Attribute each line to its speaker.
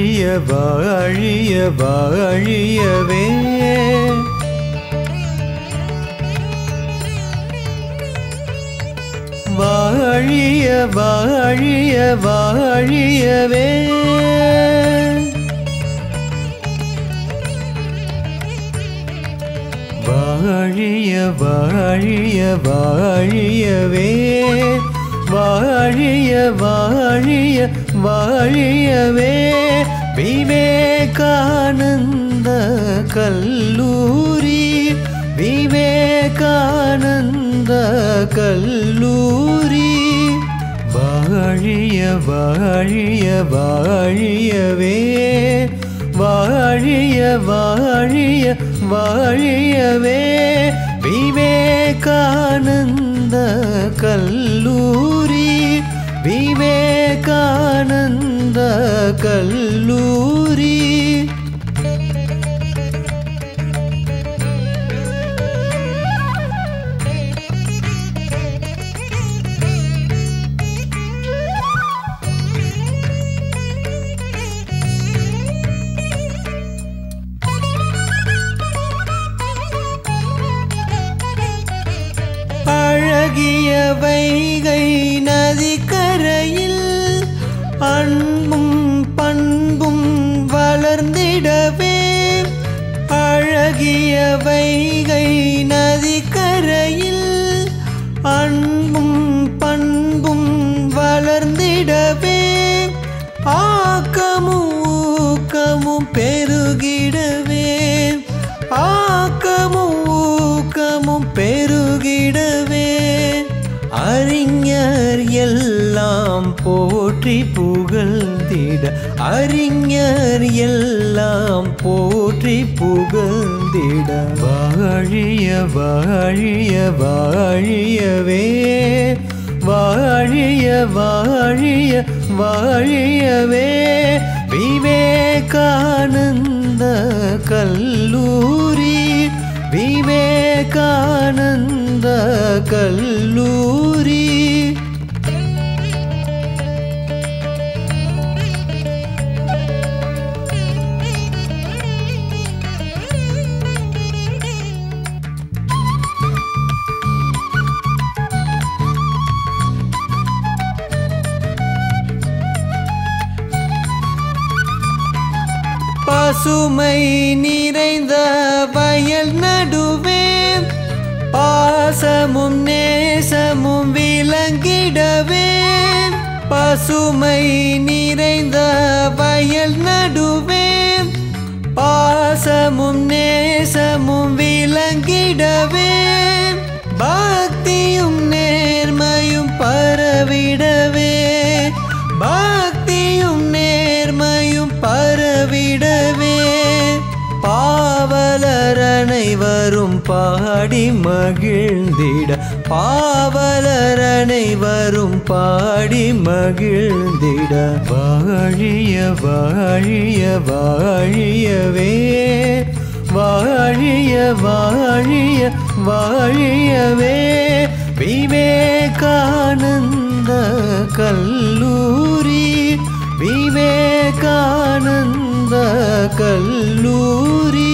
Speaker 1: வாழிய வாழிய வாழியவே வாழிய வாழிய வாழியவே வாழிய வாழிய வாழியவே வாழிய வாழிய வாழியவே விவேகானந்த கல்லூரி விவேகானந்த கல்லூரி வாழிய வாழிய வாழியவே வாழிய வாழிய வாழியவே விவேகானந்த கல்லூரி விவேகானந்த கல்லூரி அழகிய வைகை நதிக்கரையில் அன்பும் பண்பும் வளர்ந்திடவே அழகிய வைகை நதிக்கரையில் அன்பும் பண்பும் வளர்ந்திடவே ஆக்கமும் ஊக்கமும் பெருகிடவே ஆக்கமும் ஊக்கமும் பெருகிடவே அறிஞர் எல்லாம் போற்றி புகழ்ந்திட அறிஞர் எல்லாம் போற்றி புகழ்ந்திட வாழிய வாழிய வாழியவே வாழிய வாழிய வாழியவே விவேகானந்த கல்லூரி விவேகானந்த கல்லூரி பசுமை நிறைந்த வயல் நடுவே பாசமும் நேசமும் விளங்கிடவே பசுமை நிறைந்த வயல் நடுவே பாசமும் நேசமும் விளங்கிடவே பக்தியும் நேர்மையும் பரவிடவே பக்தியும் நேர்மையும் பரவிடவே பாவலர் அனைவரும் பாடி மகிழ்ந்திட பாவலர் அனைவரும் பாடி மகிழ்ந்திட வாழிய வாழிய வாழியவே வாழிய வாழிய வாழியவே விவேகானந்த கல்லூரி விவேகானந்த கல்லூரி